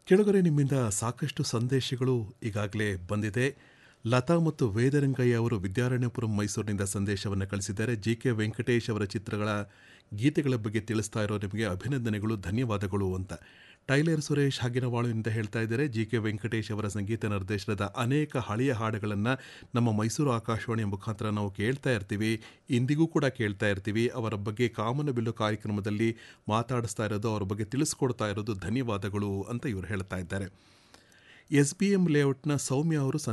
ಕೆಳಗರೆ ನಿಮ್ಮಿಂದ ಸಾಕಷ್ಟು ಸಂದೇಶಗಳು ಈಗಾಗಲೇ ಬಂದಿದೆ ಲತಾ ಮತ್ತು ವೇದರಂಗಯ್ಯ ಅವರು ವಿದ್ಯಾರಣ್ಯಪುರಂ ಮೈಸೂರಿನಿಂದ ಸಂದೇಶವನ್ನು ಕಳಿಸಿದ್ದಾರೆ ಜಿ ಕೆ ವೆಂಕಟೇಶ್ ಅವರ ಚಿತ್ರಗಳ ಗೀತೆಗಳ ಬಗ್ಗೆ ತಿಳಿಸ್ತಾ ಇರೋ ನಿಮಗೆ ಅಭಿನಂದನೆಗಳು ಧನ್ಯವಾದಗಳು ಅಂತ ಟೈಲರ್ ಸುರೇಶ್ ಹಾಗಿನವಾಳುವಿನಿಂದ ಹೇಳ್ತಾ ಇದ್ದಾರೆ ಜಿ ಕೆ ವೆಂಕಟೇಶ್ ಅವರ ಸಂಗೀತ ನಿರ್ದೇಶನದ ಅನೇಕ ಹಳೆಯ ಹಾಡುಗಳನ್ನು ನಮ್ಮ ಮೈಸೂರು ಆಕಾಶವಾಣಿಯ ಮುಖಾಂತರ ನಾವು ಕೇಳ್ತಾ ಇರ್ತೀವಿ ಇಂದಿಗೂ ಕೂಡ ಕೇಳ್ತಾ ಇರ್ತೀವಿ ಅವರ ಬಗ್ಗೆ ಕಾಮನಬಿಲ್ಲು ಕಾರ್ಯಕ್ರಮದಲ್ಲಿ ಮಾತಾಡಿಸ್ತಾ ಇರೋದು ಅವರ ಬಗ್ಗೆ ತಿಳಿಸ್ಕೊಡ್ತಾ ಇರೋದು ಧನ್ಯವಾದಗಳು ಅಂತ ಇವರು ಹೇಳ್ತಾ ಇದ್ದಾರೆ ಎಸ್ ಬಿ ಎಂ ಲೇಔಟ್ನ ಸೌಮ್ಯ ಅವರು